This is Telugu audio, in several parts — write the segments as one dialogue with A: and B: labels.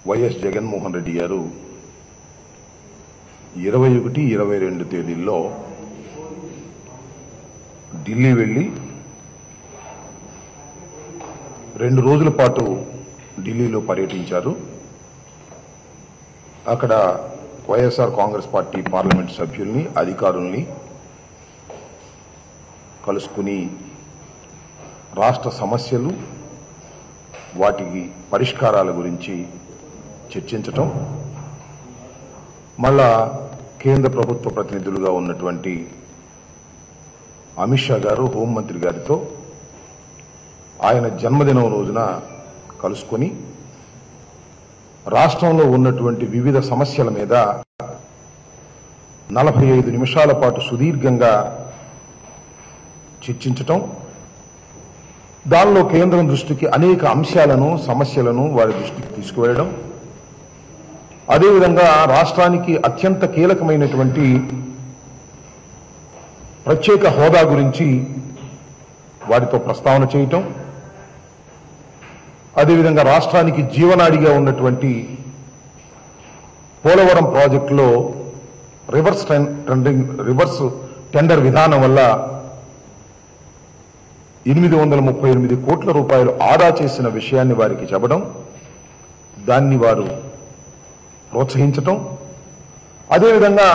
A: వైఎస్ జగన్మోహన్ రెడ్డి గారు ఇరవై ఒకటి ఇరవై రెండు తేదీల్లో ఢిల్లీ వెళ్ళి రెండు రోజుల పాటు ఢిల్లీలో పర్యటించారు అక్కడ వైఎస్ఆర్ కాంగ్రెస్ పార్టీ పార్లమెంట్ సభ్యుల్ని అధికారుల్ని కలుసుకుని రాష్ట్ర సమస్యలు వాటికి పరిష్కారాల గురించి చర్చించటం మళ్ళా కేంద్ర ప్రభుత్వ ప్రతినిధులుగా ఉన్నటువంటి అమిత్ షా గారు హోంమంత్రి గారితో ఆయన జన్మదినం రోజున కలుసుకొని రాష్ట్రంలో ఉన్నటువంటి వివిధ సమస్యల మీద నలభై ఐదు నిమిషాల పాటు సుదీర్ఘంగా చర్చించటం దానిలో కేంద్రం దృష్టికి అనేక అంశాలను సమస్యలను వారి దృష్టికి తీసుకువెళ్ళడం అదేవిధంగా రాష్ట్రానికి అత్యంత కీలకమైనటువంటి ప్రత్యేక హోదా గురించి వారితో ప్రస్తావన చేయటం అదేవిధంగా రాష్ట్రానికి జీవనాడిగా ఉన్నటువంటి పోలవరం ప్రాజెక్టులో reverse ten- tendering reverse tender విధానం వల్ల ఎనిమిది వందల ముప్పై ఎనిమిది కోట్ల రూపాయలు ఆదా చేసిన విషయాన్ని వారికి చెప్పడం దాన్ని వారు ప్రోత్సహించటం అదేవిధంగా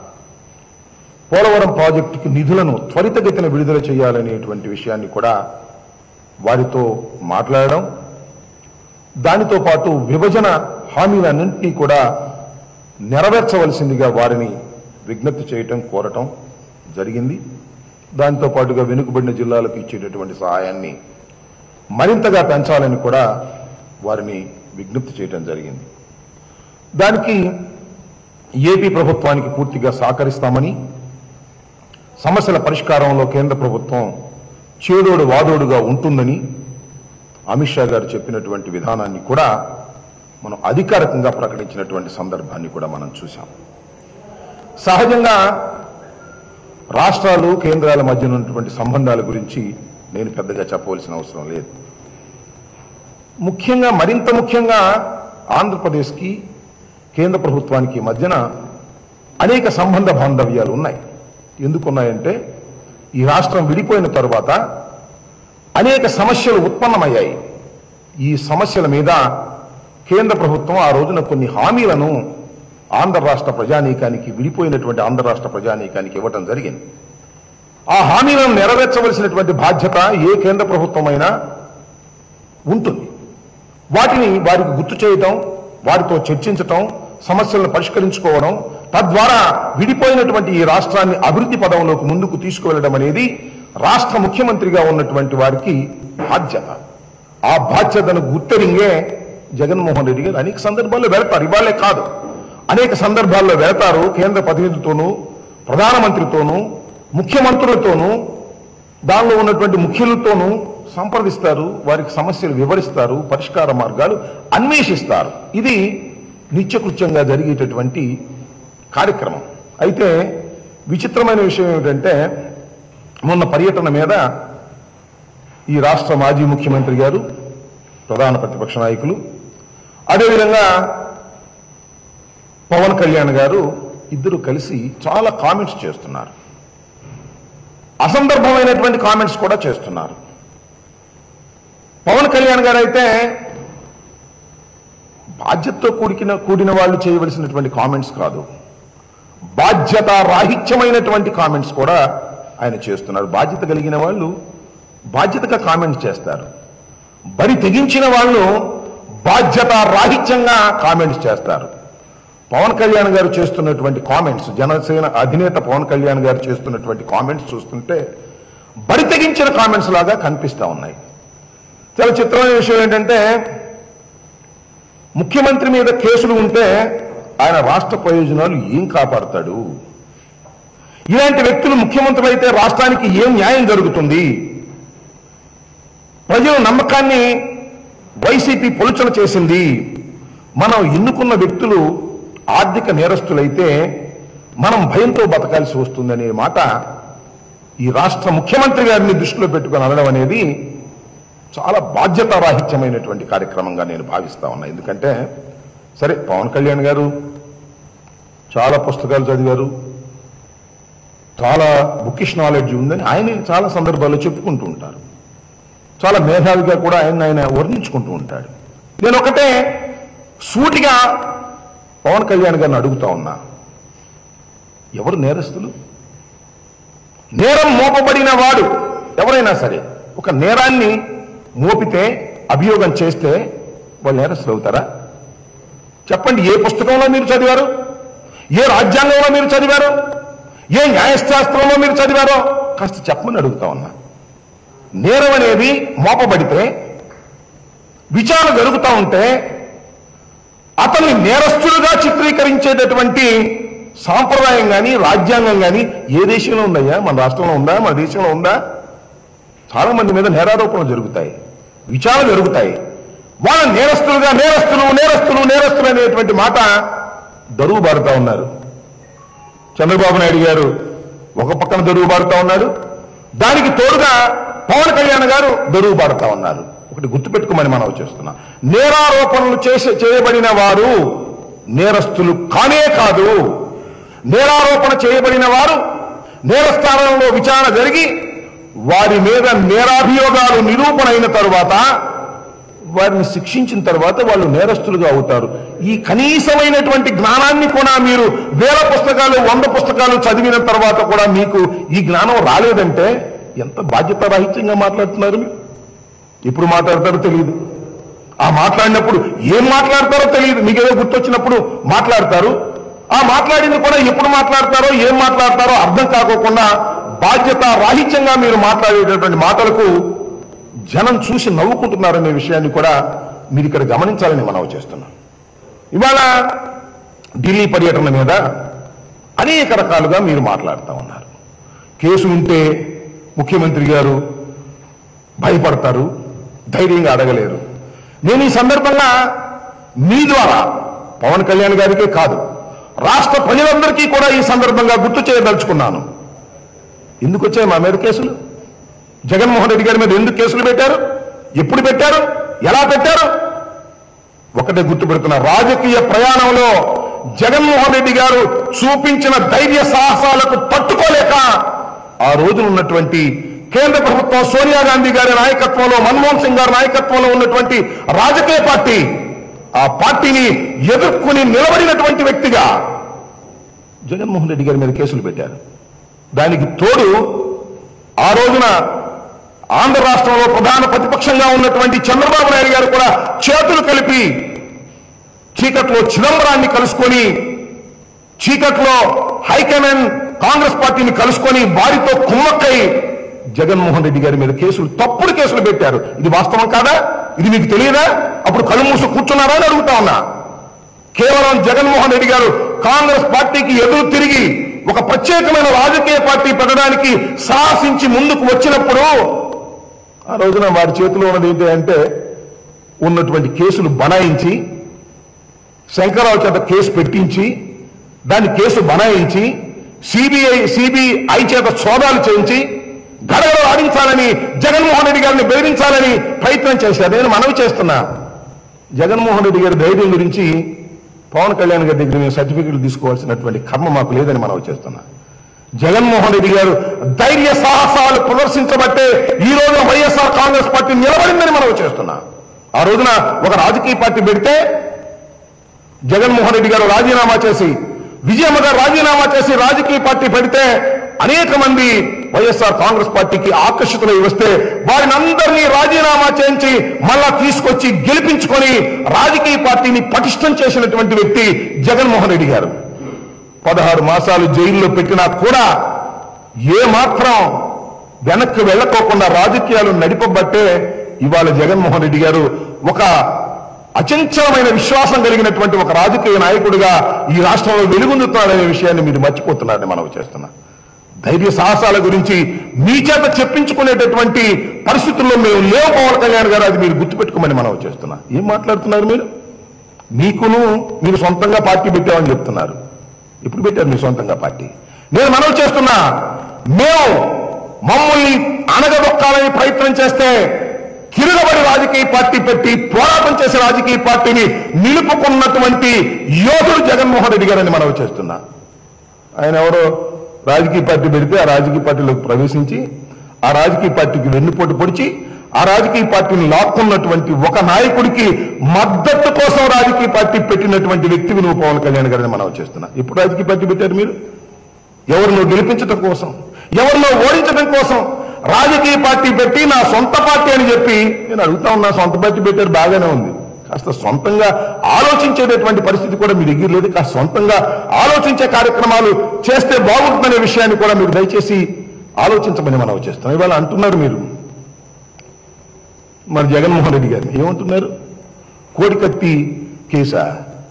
A: పోలవరం ప్రాజెక్టుకి నిధులను త్వరితగతిన విడుదల చేయాలనేటువంటి విషయాన్ని కూడా వారితో మాట్లాడడం దానితో పాటు విభజన హామీలన్నింటినీ కూడా నెరవేర్చవలసిందిగా వారిని విజ్ఞప్తి చేయటం కోరటం జరిగింది దాంతో పాటుగా వెనుకబడిన జిల్లాలకు ఇచ్చేటటువంటి సహాయాన్ని మరింతగా పెంచాలని కూడా వారిని విజ్ఞప్తి చేయటం జరిగింది దానికి ఏపీ ప్రభుత్వానికి పూర్తిగా సహకరిస్తామని సమస్యల పరిష్కారంలో కేంద్ర ప్రభుత్వం చేదోడు వాదోడుగా ఉంటుందని అమిత్ షా గారు చెప్పినటువంటి విధానాన్ని కూడా మనం అధికారికంగా ప్రకటించినటువంటి సందర్భాన్ని కూడా మనం చూసాం సహజంగా రాష్ట్రాలు కేంద్రాల మధ్య ఉన్నటువంటి సంబంధాల గురించి నేను పెద్దగా చెప్పవలసిన అవసరం లేదు ముఖ్యంగా మరింత ముఖ్యంగా ఆంధ్రప్రదేశ్కి కేంద్ర ప్రభుత్వానికి మధ్యన అనేక సంబంధ బాంధవ్యాలు ఉన్నాయి ఎందుకున్నాయంటే ఈ రాష్ట్రం విడిపోయిన తరువాత అనేక సమస్యలు ఉత్పన్నమయ్యాయి ఈ సమస్యల మీద కేంద్ర ప్రభుత్వం ఆ రోజున కొన్ని హామీలను ఆంధ్ర రాష్ట్ర ప్రజానీకానికి విడిపోయినటువంటి ఆంధ్ర రాష్ట్ర ప్రజానీకానికి ఇవ్వటం జరిగింది ఆ హామీలను నెరవేర్చవలసినటువంటి బాధ్యత ఏ కేంద్ర ప్రభుత్వమైనా ఉంటుంది వాటిని వారికి గుర్తు చేయటం వారితో చర్చించటం సమస్యలను పరిష్కరించుకోవడం తద్వారా విడిపోయినటువంటి ఈ రాష్ట్రాన్ని అభివృద్ధి పదంలోకి ముందుకు తీసుకువెళ్ళడం అనేది రాష్ట్ర ముఖ్యమంత్రిగా ఉన్నటువంటి వారికి బాధ్యత ఆ బాధ్యతను గుర్తెరింగే జగన్మోహన్ రెడ్డి గారు అనేక సందర్భాల్లో వెళ్తారు ఇవాళే కాదు అనేక సందర్భాల్లో వెళ్తారు కేంద్ర ప్రతినిధులతోనూ ప్రధానమంత్రితోనూ ముఖ్యమంత్రులతోనూ దానిలో ఉన్నటువంటి ముఖ్యులతోనూ సంప్రదిస్తారు వారికి సమస్యలు వివరిస్తారు పరిష్కార మార్గాలు అన్వేషిస్తారు ఇది నిత్యకృత్యంగా జరిగేటటువంటి కార్యక్రమం అయితే విచిత్రమైన విషయం ఏమిటంటే మొన్న పర్యటన మీద ఈ రాష్ట్ర మాజీ ముఖ్యమంత్రి గారు ప్రధాన ప్రతిపక్ష నాయకులు అదేవిధంగా పవన్ కళ్యాణ్ గారు ఇద్దరు కలిసి చాలా కామెంట్స్ చేస్తున్నారు అసందర్భమైనటువంటి కామెంట్స్ కూడా చేస్తున్నారు పవన్ కళ్యాణ్ గారు అయితే బాధ్యతతో కూడిన కూడిన వాళ్ళు చేయవలసినటువంటి కామెంట్స్ కాదు బాధ్యత రాహిత్యమైనటువంటి కామెంట్స్ కూడా ఆయన చేస్తున్నారు బాధ్యత కలిగిన వాళ్ళు బాధ్యతగా కామెంట్స్ చేస్తారు బరి తెగించిన వాళ్ళు బాధ్యత రాహిత్యంగా కామెంట్స్ చేస్తారు పవన్ కళ్యాణ్ గారు చేస్తున్నటువంటి కామెంట్స్ జనసేన అధినేత పవన్ కళ్యాణ్ గారు చేస్తున్నటువంటి కామెంట్స్ చూస్తుంటే బరి తెగించిన కామెంట్స్ లాగా కనిపిస్తా ఉన్నాయి చాలా చిత్రమైన విషయం ఏంటంటే ముఖ్యమంత్రి మీద కేసులు ఉంటే ఆయన రాష్ట్ర ప్రయోజనాలు ఏం కాపాడతాడు ఇలాంటి వ్యక్తులు ముఖ్యమంత్రులు అయితే రాష్ట్రానికి ఏం న్యాయం జరుగుతుంది ప్రజల నమ్మకాన్ని వైసీపీ పొలుచన చేసింది మనం ఎన్నుకున్న వ్యక్తులు ఆర్థిక నేరస్తులైతే మనం భయంతో బతకాల్సి వస్తుందనే మాట ఈ రాష్ట్ర ముఖ్యమంత్రి గారిని దృష్టిలో పెట్టుకుని అనడం అనేది చాలా బాధ్యతారాహిత్యమైనటువంటి కార్యక్రమంగా నేను భావిస్తా ఉన్నా ఎందుకంటే సరే పవన్ కళ్యాణ్ గారు చాలా పుస్తకాలు చదివారు చాలా బుకిష్ నాలెడ్జ్ ఉందని ఆయన చాలా సందర్భాల్లో చెప్పుకుంటూ ఉంటారు చాలా మేధావిగా కూడా ఆయన ఆయన వర్ణించుకుంటూ ఉంటాడు నేను ఒకటే సూటిగా పవన్ కళ్యాణ్ గారిని అడుగుతా ఉన్నా ఎవరు నేరస్తులు నేరం మోపబడిన వాడు ఎవరైనా సరే ఒక నేరాన్ని మోపితే అభియోగం చేస్తే వాళ్ళు నేరస్తులు అవుతారా చెప్పండి ఏ పుస్తకంలో మీరు చదివారు ఏ రాజ్యాంగంలో మీరు చదివారు ఏ న్యాయశాస్త్రంలో మీరు చదివారో కాస్త చెప్పమని అడుగుతా ఉన్నా నేరం అనేది మోపబడితే విచారణ జరుగుతూ ఉంటే అతన్ని నేరస్తులుగా చిత్రీకరించేటటువంటి సాంప్రదాయం కానీ రాజ్యాంగం కానీ ఏ దేశంలో ఉందయ్యా మన రాష్ట్రంలో ఉందా మన దేశంలో ఉందా చాలా మంది మీద నేరారోపణలు జరుగుతాయి విచారణ జరుగుతాయి వాళ్ళ నేరస్తులుగా నేరస్తులు నేరస్తులు నేరస్తులు అనేటువంటి మాట దరువు బారుతా ఉన్నారు చంద్రబాబు నాయుడు గారు ఒక పక్కన దరువు బారుతా ఉన్నాడు దానికి తోడుగా పవన్ కళ్యాణ్ గారు దరువు బారుతా ఉన్నారు ఒకటి గుర్తుపెట్టుకోమని మనం చేస్తున్నాం నేరారోపణలు చేసే చేయబడిన వారు నేరస్తులు కానే కాదు నేరారోపణ చేయబడిన వారు నేరస్థానంలో విచారణ జరిగి వారి మీద నేరాభియోగాలు నిరూపణ అయిన తరువాత వారిని శిక్షించిన తర్వాత వాళ్ళు నేరస్తులుగా అవుతారు ఈ కనీసమైనటువంటి జ్ఞానాన్ని కూడా మీరు వేల పుస్తకాలు వంద పుస్తకాలు చదివిన తర్వాత కూడా మీకు ఈ జ్ఞానం రాలేదంటే ఎంత బాధ్యత రాహిత్యంగా మాట్లాడుతున్నారు మీరు ఎప్పుడు మాట్లాడతారో తెలియదు ఆ మాట్లాడినప్పుడు ఏం మాట్లాడతారో తెలియదు మీకు ఏదో గుర్తొచ్చినప్పుడు మాట్లాడతారు ఆ మాట్లాడింది కూడా ఎప్పుడు మాట్లాడతారో ఏం మాట్లాడతారో అర్థం కాకోకుండా బాధ్యత రాహిత్యంగా మీరు మాట్లాడేటటువంటి మాటలకు జనం చూసి నవ్వుకుంటున్నారనే విషయాన్ని కూడా మీరు ఇక్కడ గమనించాలని మనం చేస్తున్నాం ఇవాళ ఢిల్లీ పర్యటన మీద అనేక రకాలుగా మీరు మాట్లాడుతూ ఉన్నారు కేసు ఉంటే ముఖ్యమంత్రి గారు భయపడతారు ధైర్యంగా అడగలేరు నేను ఈ సందర్భంగా మీ ద్వారా పవన్ కళ్యాణ్ గారికే కాదు రాష్ట్ర ప్రజలందరికీ కూడా ఈ సందర్భంగా గుర్తు చేయదలుచుకున్నాను ఎందుకు వచ్చాయి మా మీద కేసులు జగన్మోహన్ రెడ్డి గారి మీద ఎందుకు కేసులు పెట్టారు ఎప్పుడు పెట్టారు ఎలా పెట్టారు ఒకటే గుర్తుపెడుతున్న రాజకీయ ప్రయాణంలో జగన్మోహన్ రెడ్డి గారు చూపించిన ధైర్య సాహసాలకు తట్టుకోలేక ఆ రోజున ఉన్నటువంటి కేంద్ర ప్రభుత్వం సోనియా గాంధీ గారి నాయకత్వంలో మన్మోహన్ సింగ్ గారి నాయకత్వంలో ఉన్నటువంటి రాజకీయ పార్టీ ఆ పార్టీని ఎదుర్కొని నిలబడినటువంటి వ్యక్తిగా జగన్మోహన్ రెడ్డి గారి మీద కేసులు పెట్టారు దానికి తోడు ఆ రోజున ఆంధ్ర రాష్ట్రంలో ప్రధాన ప్రతిపక్షంగా ఉన్నటువంటి చంద్రబాబు నాయుడు గారు కూడా చేతులు కలిపి చీకట్లో చిదంబరాన్ని కలుసుకొని చీకట్లో హైకమాండ్ కాంగ్రెస్ పార్టీని కలుసుకొని వారితో కుమ్మక్కై జగన్మోహన్ రెడ్డి గారి మీద కేసులు తప్పుడు కేసులు పెట్టారు ఇది వాస్తవం కాదా ఇది మీకు తెలియదా అప్పుడు కళ్ళు మూసి కూర్చున్నారా అని అడుగుతా ఉన్నా కేవలం జగన్మోహన్ రెడ్డి గారు కాంగ్రెస్ పార్టీకి ఎదురు తిరిగి ఒక ప్రత్యేకమైన రాజకీయ పార్టీ పెట్టడానికి సాహసించి ముందుకు వచ్చినప్పుడు ఆ రోజున వారి చేతిలో ఉన్నది ఏంటి అంటే ఉన్నటువంటి కేసులు బనాయించి శంకరరావు చేత కేసు పెట్టించి దాని కేసు బనాయించి సిబిఐ సిబిఐ చేత సోదాలు చేయించి గడగడ ఆడించాలని జగన్మోహన్ రెడ్డి గారిని బెదిరించాలని ప్రయత్నం చేశారు నేను మనవి చేస్తున్నా జగన్మోహన్ రెడ్డి గారి ధైర్యం గురించి పవన్ కళ్యాణ్ గారి దగ్గర మేము సర్టిఫికెట్లు తీసుకోవాల్సినటువంటి కర్మ మాకు లేదని మనవి చేస్తున్నా జగన్మోహన్ రెడ్డి గారు ధైర్య సాహసాలు ప్రదర్శించబట్టే ఈ రోజు వైఎస్ఆర్ కాంగ్రెస్ పార్టీ నిలబడిందని మనవి చేస్తున్నా ఆ రోజున ఒక రాజకీయ పార్టీ పెడితే జగన్మోహన్ రెడ్డి గారు రాజీనామా చేసి విజయమ్మ గారు రాజీనామా చేసి రాజకీయ పార్టీ పెడితే అనేక మంది వైఎస్ఆర్ కాంగ్రెస్ పార్టీకి ఆకర్షితులై వస్తే వారిని అందరినీ రాజీనామా చేయించి మళ్ళా తీసుకొచ్చి గెలిపించుకొని రాజకీయ పార్టీని పటిష్టం చేసినటువంటి వ్యక్తి జగన్మోహన్ రెడ్డి గారు పదహారు మాసాలు జైల్లో పెట్టినా కూడా ఏ మాత్రం వెనక్కి వెళ్ళకోకుండా రాజకీయాలు నడిపబట్టే ఇవాళ జగన్మోహన్ రెడ్డి గారు ఒక అచంచలమైన విశ్వాసం కలిగినటువంటి ఒక రాజకీయ నాయకుడిగా ఈ రాష్ట్రంలో వెలుగొందుతున్నాడనే విషయాన్ని మీరు మర్చిపోతున్నారని మనం చేస్తున్నా ధైర్య సాహసాల గురించి మీ చేత చెప్పించుకునేటటువంటి పరిస్థితుల్లో మేము లేవు పవన్ కళ్యాణ్ గారు అది మీరు గుర్తుపెట్టుకోమని మనం చేస్తున్నా ఏం మాట్లాడుతున్నారు మీరు మీకును మీరు సొంతంగా పార్టీ పెట్టామని చెప్తున్నారు ఇప్పుడు పెట్టారు మీ సొంతంగా పార్టీ నేను మనవి చేస్తున్నా మేము మమ్మల్ని అనగదొక్కాలని ప్రయత్నం చేస్తే తిరగబడి రా రాజకీయ పార్టీ పెట్టి పోరాటం చేసే రాజకీయ పార్టీని నిలుపుకున్నటువంటి యోధుడు జగన్మోహన్ రెడ్డి గారని మనం చేస్తున్నా ఆయన ఎవరో రాజకీయ పార్టీ పెడితే ఆ రాజకీయ పార్టీలోకి ప్రవేశించి ఆ రాజకీయ పార్టీకి వెన్నుపోటు పొడిచి ఆ రాజకీయ పార్టీని లాక్కున్నటువంటి ఒక నాయకుడికి మద్దతు కోసం రాజకీయ పార్టీ పెట్టినటువంటి వ్యక్తివి నువ్వు పవన్ కళ్యాణ్ గారిని మనం చేస్తున్నా ఇప్పుడు రాజకీయ పార్టీ పెట్టారు మీరు ఎవరినో గెలిపించడం కోసం ఎవరినో ఓడించడం కోసం రాజకీయ పార్టీ పెట్టి నా సొంత పార్టీ అని చెప్పి నేను అడుగుతా ఉన్నా సొంత పార్టీ పెట్టారు బాగానే ఉంది కాస్త సొంతంగా ఆలోచించేటటువంటి పరిస్థితి కూడా మీ దగ్గర లేదు కాస్త సొంతంగా ఆలోచించే కార్యక్రమాలు చేస్తే బాగుంటుందనే విషయాన్ని కూడా మీరు దయచేసి ఆలోచించమని మనం చేస్తాం ఇవాళ అంటున్నారు మీరు మరి జగన్మోహన్ రెడ్డి గారిని ఏమంటున్నారు కోడికత్తి కేసా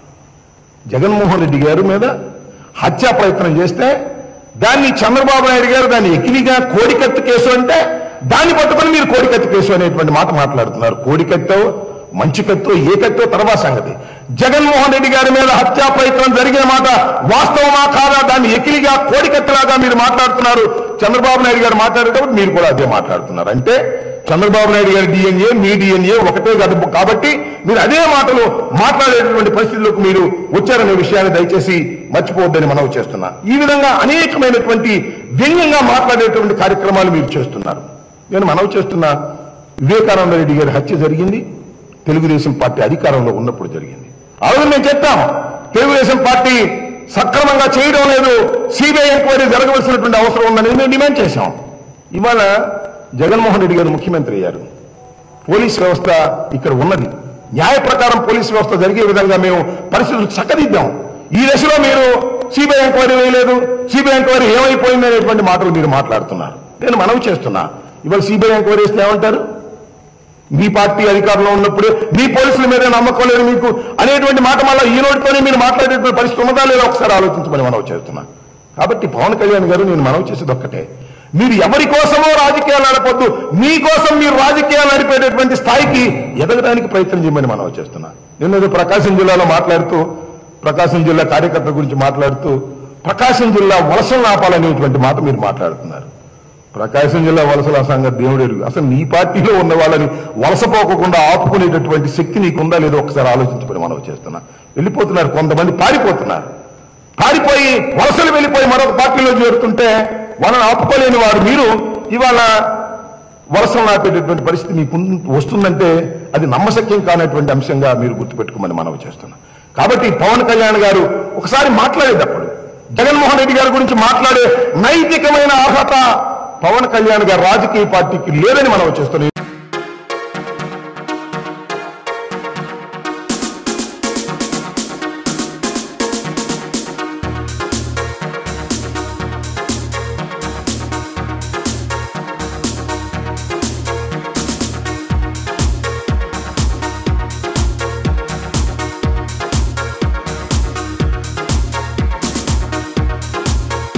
A: జగన్మోహన్ రెడ్డి గారి మీద హత్యా ప్రయత్నం చేస్తే దాన్ని చంద్రబాబు నాయుడు గారు దాన్ని ఎకిలిగా కోడికత్తి కేసు అంటే దాన్ని పట్టుకొని మీరు కోడికత్తి కేసు అనేటువంటి మాట మాట్లాడుతున్నారు కోడికత్తో మంచి కత్తో ఏ కత్తో తర్వాత సంగతి జగన్మోహన్ రెడ్డి గారి మీద హత్యా ప్రయత్నం జరిగిన మాట వాస్తవమా కాదా దాన్ని ఎకిలిగా కోడికత్తిలాగా మీరు మాట్లాడుతున్నారు చంద్రబాబు నాయుడు గారు మాట్లాడేటప్పుడు మీరు కూడా అదే మాట్లాడుతున్నారు అంటే చంద్రబాబు నాయుడు గారి డిఎన్ఏ మీ డిఎన్ఏ ఒకటే కాదు కాబట్టి మీరు అదే మాటలు మాట్లాడేటటువంటి పరిస్థితులకు మీరు వచ్చారనే విషయాన్ని దయచేసి మర్చిపోవద్దని మనవి చేస్తున్నా ఈ విధంగా అనేకమైనటువంటి వ్యంగ్యంగా మాట్లాడేటువంటి కార్యక్రమాలు మీరు చేస్తున్నారు నేను మనవి చేస్తున్నా వివేకానంద రెడ్డి గారి హత్య జరిగింది తెలుగుదేశం పార్టీ అధికారంలో ఉన్నప్పుడు జరిగింది ఆ రోజు మేము చెప్తాం తెలుగుదేశం పార్టీ సక్రమంగా చేయడం లేదు సిబిఐ ఎంక్వైరీ జరగవలసినటువంటి అవసరం ఉందని మేము డిమాండ్ చేశాం ఇవాళ జగన్మోహన్ రెడ్డి గారు ముఖ్యమంత్రి అయ్యారు పోలీస్ వ్యవస్థ ఇక్కడ ఉన్నది న్యాయ ప్రకారం పోలీస్ వ్యవస్థ జరిగే విధంగా మేము పరిస్థితులు చక్కదిద్దాం ఈ దశలో మీరు సిబిఐ ఎంక్వైరీ వేయలేదు సిబిఐ ఎంక్వైరీ ఏమైపోయింది అనేటువంటి మాటలు మీరు మాట్లాడుతున్నారు నేను మనవి చేస్తున్నా ఇవాళ సిబిఐ ఎంక్వైరీ వేస్తే ఏమంటారు మీ పార్టీ అధికారంలో ఉన్నప్పుడు మీ పోలీసుల మీద నమ్మకం లేదు మీకు అనేటువంటి మాట మళ్ళీ ఈ నోటితోనే మీరు మాట్లాడేటువంటి పరిస్థితి ఉన్నదా లేదా ఒకసారి ఆలోచించమని మనవి చేస్తున్నా కాబట్టి పవన్ కళ్యాణ్ గారు నేను మనవి చేసేది ఒక్కటే మీరు ఎవరి కోసమో రాజకీయాలు నడపొద్దు మీకోసం మీరు రాజకీయాలు నడిపేటటువంటి స్థాయికి ఎదగడానికి ప్రయత్నం చేయమని మనవి చేస్తున్నా నిన్న ఏదో ప్రకాశం జిల్లాలో మాట్లాడుతూ ప్రకాశం జిల్లా కార్యకర్త గురించి మాట్లాడుతూ ప్రకాశం జిల్లా వలసలు ఆపాలనేటువంటి మాట మీరు మాట్లాడుతున్నారు ప్రకాశం జిల్లా వలసల సంగతి దేవుడు ఎరుగు అసలు నీ పార్టీలో ఉన్న వాళ్ళని వలసపోకుండా ఆపుకునేటటువంటి శక్తి నీకుందా లేదో ఒకసారి ఆలోచించమని మనం చేస్తున్నా వెళ్ళిపోతున్నారు కొంతమంది పారిపోతున్నారు పారిపోయి వలసలు వెళ్ళిపోయి మరొక పార్టీలో చేరుతుంటే వాళ్ళని ఆపుకోలేని వారు మీరు ఇవాళ వలసలు నాపేటటువంటి పరిస్థితి మీకు వస్తుందంటే అది నమ్మశక్యం కానటువంటి అంశంగా మీరు గుర్తుపెట్టుకోమని మనవి చేస్తున్నాం కాబట్టి పవన్ కళ్యాణ్ గారు ఒకసారి మాట్లాడేటప్పుడు జగన్మోహన్ రెడ్డి గారి గురించి మాట్లాడే నైతికమైన అర్హత పవన్ కళ్యాణ్ గారు రాజకీయ పార్టీకి లేదని మనం చేస్తున్నాం